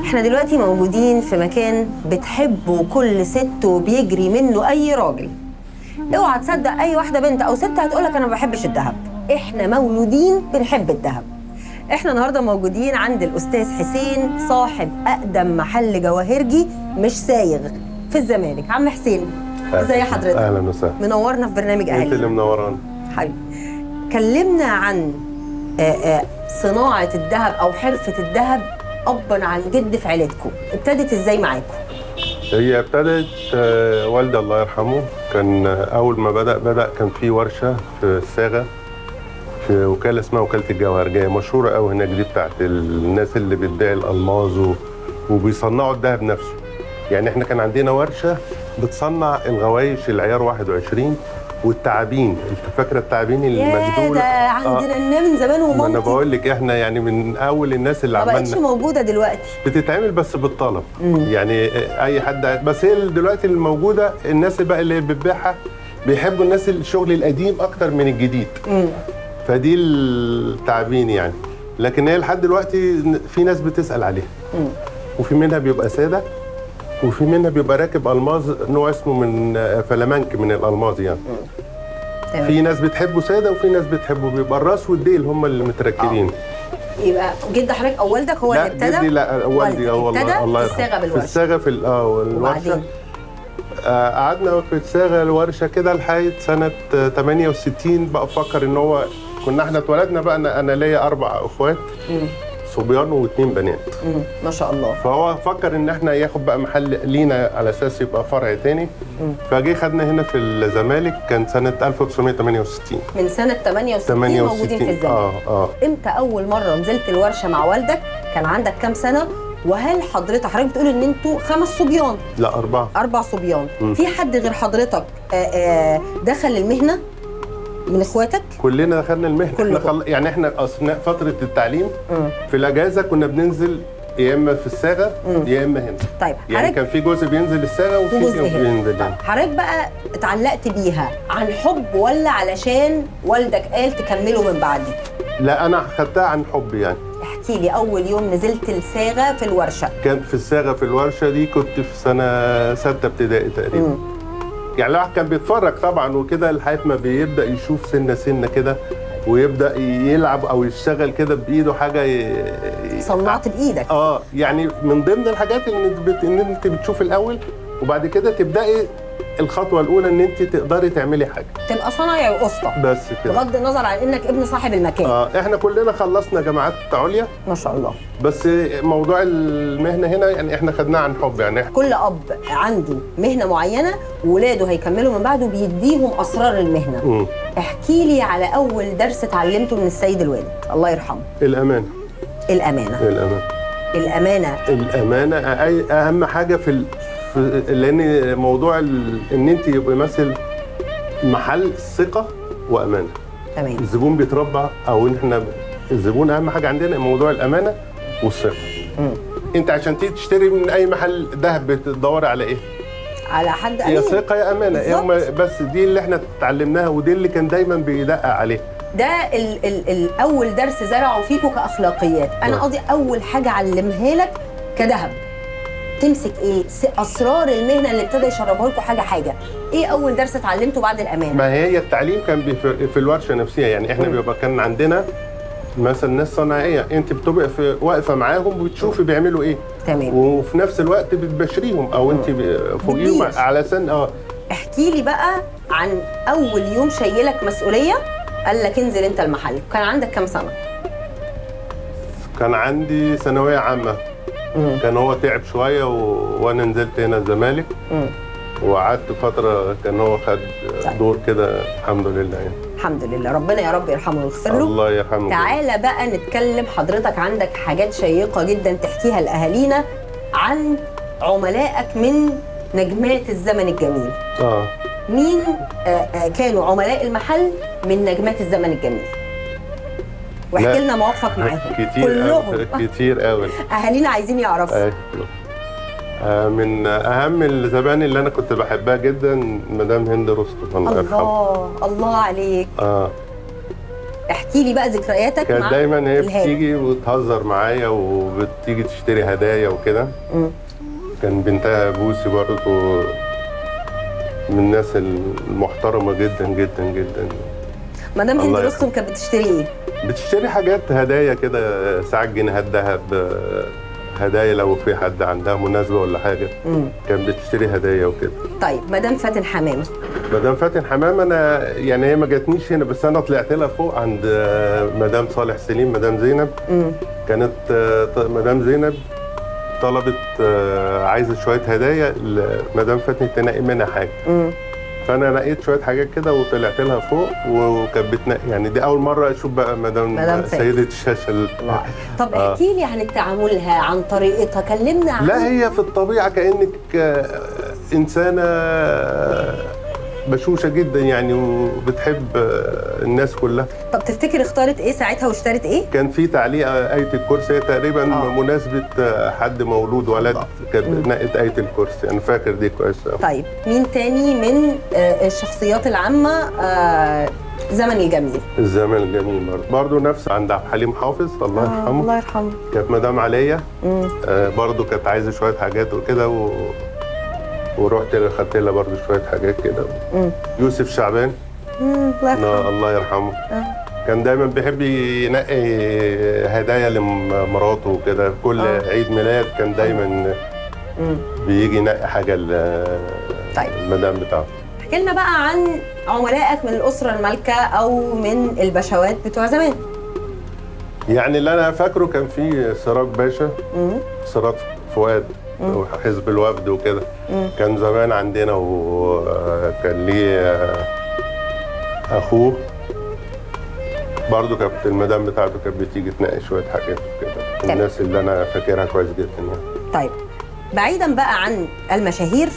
احنا دلوقتي موجودين في مكان بتحبه كل ست وبيجري منه اي راجل اوعى تصدق اي واحده بنت او ست هتقولك انا ما بحبش الذهب احنا مولودين بنحب الذهب احنا النهارده موجودين عند الاستاذ حسين صاحب اقدم محل جواهرجي مش سايغ في الزمالك عم حسين ازي حضرتك اهلا وسهلا منورنا في برنامج انت اللي اهلي منورانا حبيبي كلمنا عن آه، آه، صناعه الذهب او حرفه الذهب ابا عن جد في عيلتكم ابتدت ازاي معاكم هي ابتدت آه، والدي الله يرحمه كان آه، اول ما بدا بدا كان في ورشه في الصاغه في وكاله اسمها وكاله الجواهرجيه مشهوره قوي هناك دي بتاعت الناس اللي بتبيع الالماظ و- وبيصنعوا الذهب نفسه يعني احنا كان عندنا ورشه بتصنع الغوايش العيار 21 والتعابين انت فاكره التعابين يا المجدوله ده عندنا آه. من زمان ما انا ومامتي بقول لك احنا يعني من اول الناس اللي ما بقتش عملنا موجوده دلوقتي بتتعمل بس بالطلب مم. يعني اي حد بس هي دلوقتي الموجوده الناس بقى اللي بتبيعها بيحبوا الناس الشغل القديم اكتر من الجديد مم. فدي التعبين يعني لكن هي لحد دلوقتي في ناس بتسال عليها مم. وفي منها بيبقى ساده وفي منها بيبقى راكب الماظ نوع اسمه من فلامنك من الالماظ يعني تمام في ناس بتحبه ساده وفي ناس بتحبه بيبقى الراس والديل هم اللي متركبين يبقى جد حضرتك او والدك هو لا اللي ابتدى جدي لا والدي اه والدك والله ابتدى الله في يرحمه. الصاغه في بالورشه الصاغه في ال- اه والورشه وبعدين آه، قعدنا في الصاغه الورشه كده لحد سنه آه، 68 بقى افكر ان هو كنا احنا اتولدنا بقى انا انا ليا اربع اخوات مم. صبيان واثنين بنات مم. ما شاء الله فهو فكر ان احنا ياخد بقى محل لينا على اساس يبقى فرع تاني مم. فجه خدنا هنا في الزمالك كان سنه 1968 من سنه 68 موجودين في الزمالك اه اه امتى اول مره نزلت الورشه مع والدك كان عندك كام سنه وهل حضرتك حضرتك بتقول ان انتوا خمس صبيان لا اربعه اربع صبيان مم. في حد غير حضرتك آه، آه، دخل المهنه من اخواتك كلنا دخلنا المهنه احنا كلكم. خل... يعني احنا اثناء فتره التعليم مم. في الاجازه كنا بننزل يا اما في الصاغه مم. يا اما هنا طيب يعني حضرتك كان في جزء بينزل الصاغه وفي وجزء جزء هنا بينزل طيب هنا حضرتك بقى اتعلقت بيها عن حب ولا علشان والدك قال تكملوا من بعدي لا انا خدتها عن حب يعني احكي لي اول يوم نزلت الصاغه في الورشه كان في الصاغه في الورشه دي كنت في سنه سته ابتدائي تقريبا مم. يعني الواحد كان بيتفرج طبعا وكده لحد ما بيبدا يشوف سنه سنه كده ويبدا يلعب او يشتغل كده بايده حاجه ي... صنعت بايدك اه يعني من ضمن الحاجات ان بت... ان انت بتشوف الاول وبعد كده تبداي الخطوه الاولى ان انت تقدري تعملي حاجه تبقى صنايعي واسطى بس كده بغض النظر عن انك ابن صاحب المكان اه احنا كلنا خلصنا جامعات عليا ما شاء الله بس موضوع المهنه هنا يعني احنا خدناه عن حب يعني إحنا كل اب عنده مهنه معينه ولاده هيكملوا من بعده بيديهم اسرار المهنه مم. احكي لي على اول درس اتعلمته من السيد الوالد الله يرحمه الامانه الامانه الامانه الامانه الامانه أي اهم حاجه في, ال... في لان موضوع ال... ان انت يبقى مثل محل ثقه وامانه تمام الزبون بيتربى او إن احنا الزبون اهم حاجه عندنا موضوع الامانه والثقه مم. انت عشان تيجي تشتري من اي محل ذهب بتدوري على ايه؟ على حد يا امين ثقه يا امانه بالظبط. هم بس دي اللي احنا اتعلمناها ودي اللي كان دايما بيدقق عليها ده ال ال الاول درس زرعوا فيكم كاخلاقيات انا نعم. قصدي اول حاجه علمها لك كذهب تمسك ايه س- اسرار المهنه اللي ابتدى يشربها لكم حاجه حاجه ايه اول درس اتعلمته بعد الامانه ما هي التعليم كان بي- في في الورشه نفسها يعني احنا مم. بيبقى كان عندنا مثلا ناس صناعيه انت بتبقى في واقفه معاهم وبتشوفي بيعملوا ايه تمام وفي نفس الوقت بتبشريهم او انت ب- فوقيهم بتدير. على سن اه احكي لي بقى عن اول يوم شايلك مسؤوليه قال لك انزل انت المحل كان عندك كام سنه كان عندي ثانويه عامه مم. كان هو تعب شويه و... وانا نزلت هنا الزمالك مم. وقعدت فتره كان هو خد طيب. دور كده الحمد لله يعني الحمد لله ربنا يا رب يرحمه ويغفر له الله يرحمه تعالى بقى نتكلم حضرتك عندك حاجات شيقة جدا تحكيها لأهالينا عن عملائك من نجمات الزمن الجميل اه مين آه، آه، كانوا عملاء المحل من نجمات الزمن الجميل واحكي لا. لنا مواقفك معاهم كتير كلهم أوي كتير قوي اهالينا عايزين يعرفوا أيوة. آه، من اهم الزبائن اللي انا كنت بحبها جدا مدام هند رستم الله يرحمها الله الله عليك اه احكي لي بقى ذكرياتك كانت مع دايما هي الهادي. بتيجي وتهزر معايا وبتيجي تشتري هدايا وكده مم. كان بنتها بوسي برضه من الناس المحترمه جدا جدا جدا مدام هند الله رستم كانت بتشتري ايه؟ بتشتري حاجات هدايا كده ساعات جنيهات ذهب هدايا لو في حد عندها مناسبه ولا حاجه مم. كانت بتشتري هدايا وكده طيب مدام فاتن حمامه مدام فاتن حمام انا يعني هي ما جاتنيش هنا بس انا طلعت لها فوق عند آه، مدام صالح سليم مدام زينب مم. كانت آه، ط- مدام زينب طلبت آه، عايزه شويه هدايا لمدام فاتن تنقي منها حاجه مم. فانا نقيت شويه حاجات كده وطلعت لها فوق وكانت بتنقي يعني دي اول مره اشوف بقى مدام, مدام فاتن. سيده الشاشه ال- طب آه. احكي لي عن تعاملها عن طريقتها كلمنا عن لا هي في الطبيعه كانك آه، انسانه آه، بشوشه جدا يعني وبتحب آه، الناس كلها طب تفتكر اختارت ايه ساعتها واشترت ايه؟ كان في تعليق آية الكرسي هي تقريبا آه. مناسبة آه، حد مولود ولد كانت نقت آية الكرسي أنا فاكر دي كويس أوي. طيب مين تاني من آه، الشخصيات العامة آه، زمن الجميل الزمن الجميل برضه برضه نفس عند عبد الحليم حافظ الله آه، يرحمه الله يرحمه كانت مدام عليا مم. آه، برضه كانت عايزة شوية حاجات وكده و... ورحت لها خدت لها برضه شوية حاجات كده مم. يوسف شعبان مم، الله يرحمه آه، الله يرحمه آه. كان دايما بيحب ينقي هدايا لمراته وكده كل آه. عيد ميلاد كان دايما مم. بيجي ينقي حاجه ل- طيب. المدام بتاعته احكي لنا بقى عن عملائك من الأسرة المالكة أو من البشوات بتوع زمان يعني اللي انا فاكره كان في سراج باشا مم. سراج فؤاد وحزب الوفد وكده مم. كان زمان عندنا وكان ليه آه، اخوه برضه كانت المدام بتاعته كانت بتيجي تنقي شويه حاجات وكده تمام. الناس اللي انا فاكرها كويس جدا يعني طيب بعيدا بقى عن المشاهير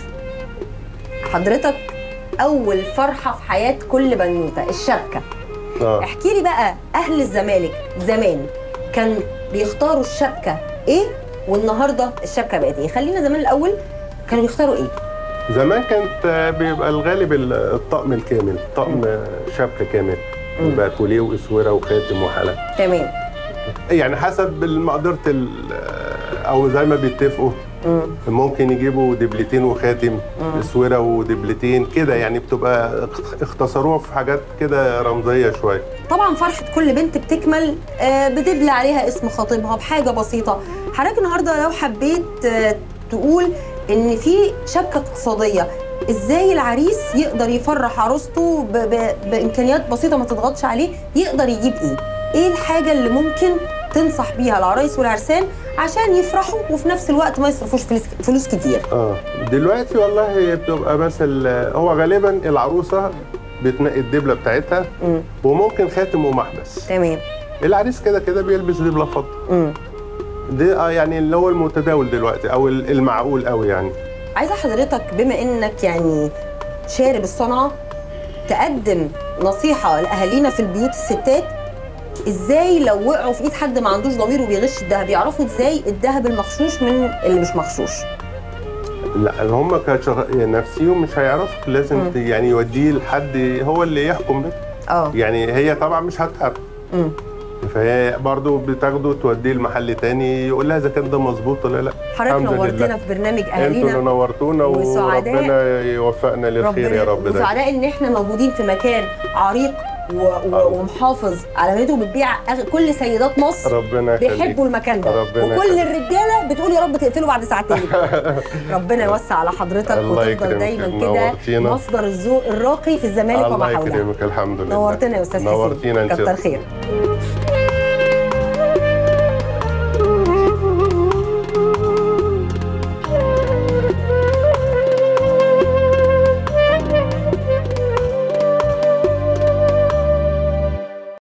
حضرتك أول فرحة في حياة كل بنوتة الشبكة اه احكي لي بقى اهل الزمالك زمان كان بيختاروا الشبكه ايه والنهارده الشبكه بقت ايه خلينا زمان الاول كانوا بيختاروا ايه زمان كانت آه، بيبقى الغالب ال- الطقم الكامل طقم آه، شبكه كامل يبقى كوليه واسوره وخاتم وحلق تمام يعني حسب مقدره ال- او زي ما بيتفقوا مم. ممكن يجيبوا دبلتين وخاتم اسوره ودبلتين كده يعني بتبقى اخ- اختصروها في حاجات كده رمزيه شويه طبعا فرحه كل بنت بتكمل آه، بدبل عليها اسم خطيبها بحاجه بسيطه حضرتك النهارده لو حبيت آه، تقول ان في شبكه اقتصاديه ازاي العريس يقدر يفرح عروسته ب- ب- بامكانيات بسيطه ما تضغطش عليه يقدر يجيب ايه ايه الحاجه اللي ممكن تنصح بيها العرايس والعرسان عشان يفرحوا وفي نفس الوقت ما يصرفوش فلوس فلوس كتير اه دلوقتي والله بتبقى مثل هو غالبا العروسه بتنقي الدبله بتاعتها مم. وممكن خاتم ومحبس تمام العريس كده كده بيلبس دبله فضه مم. ده آه يعني اللي هو المتداول دلوقتي او المعقول قوي يعني عايزه حضرتك بما انك يعني شارب الصنعه تقدم نصيحه لاهالينا في البيوت الستات ازاي لو وقعوا في ايد حد ما عندوش ضمير وبيغش الذهب يعرفوا ازاي الذهب المغشوش من اللي مش مغشوش لا هم كشغ... نفسيهم مش هيعرفوا لازم مم. ت- يعني يوديه لحد هو اللي يحكم بيه اه يعني هي طبعا مش هتعرف مم. فهي برضه بتاخده توديه لمحل تاني يقول لها اذا كان ده مظبوط ولا لا حضرتك الحمد نورتنا لله. في برنامج انتوا اللي اهالينا نورتونا وسعداء. وربنا يوفقنا للخير يا رب ده وسعداء ان احنا موجودين في مكان عريق و... و... ومحافظ على بيته بتبيع أغ- كل سيدات مصر ربنا يخليك بيحبوا المكان ده ربنا وكل يخليك. الرجاله بتقول يا رب تقفله بعد ساعتين ربنا يوسع على حضرتك الله وتفضل يكرمك. دايما كده نورتينا. مصدر الذوق الراقي في الزمالك وما الله حولها يكرمك الحمد لله نورتنا يا استاذ حسين نورتينا انت كتر خير